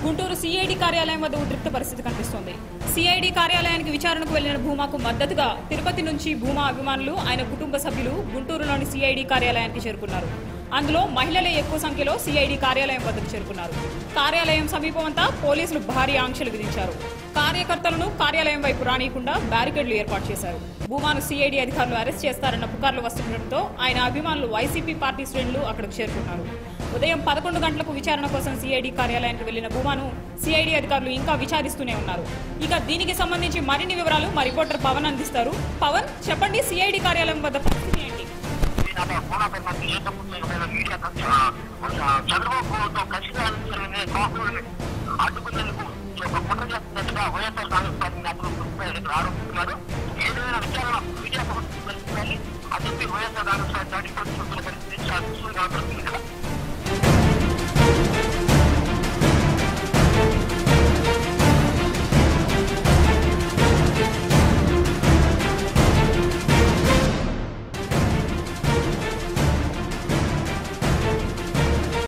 Guntur CID కార్యాలయం వద్ద ఉద్రిక్త పరిస్థితి కనిపిస్తోంది సిఐడి కార్యాలయానికి విచారణకు వెళ్లిన భూమాకు మద్దతుగా తిరుపతి నుంచి భూమా అభిమానులు ఆయన కుటుంబ సభ్యులు గుంటూరులోని సిఐడి కార్యాలయానికి చేరుకున్నారు అందులో మహిళలే ఎక్కువ సంఖ్యలో సిఐడి కార్యాలయం వద్దకు చేరుకున్నారు కార్యాలయం సమీపమంతా పోలీసులు భారీ ఆంక్షలు విధించారు కార్యకర్తలను కార్యాలయం వైపు రానియకుండా బ్యారికేడ్లు ఏర్పాటు చేశారు భూమాను సిఐడి అధికారులు అరెస్ట్ చేస్తారన్న పుకార్లు వస్తుండటంతో ఆయన అభిమానులు వైసీపీ పార్టీ శ్రేణులు అక్కడికి చేరుకున్నారు ఉదయం పదకొండు గంటలకు విచారణ కోసం సిఐడి కార్యాలయానికి వెళ్లిన భూమాను సిఐడి అధికారులు ఇంకా విచారిస్తూనే ఉన్నారు ఇక దీనికి సంబంధించి మరిన్ని వివరాలు మా రిపోర్టర్ పవన్ అందిస్తారు పవన్ చెప్పండి సిఐడి కార్యాలయం వద్ద పరిస్థితి ఏంటి చంద్రబాబుతో ఖచ్చితంగా కాపులను అడ్డుకునేందుకు ఒక కుట్ర చేస్తున్నట్టుగా వైఎస్ఆర్ కాంగ్రెస్ పార్టీ నేతలు గుర్తుపై ఆరోపిస్తున్నారు ఏదైనా విచారణ విజయపడాలి అని చెప్పి వైఎస్ఆర్ కాంగ్రెస్ పార్టీ దాడి పరిస్థితులు పరిస్థితి చూస్తున్నారు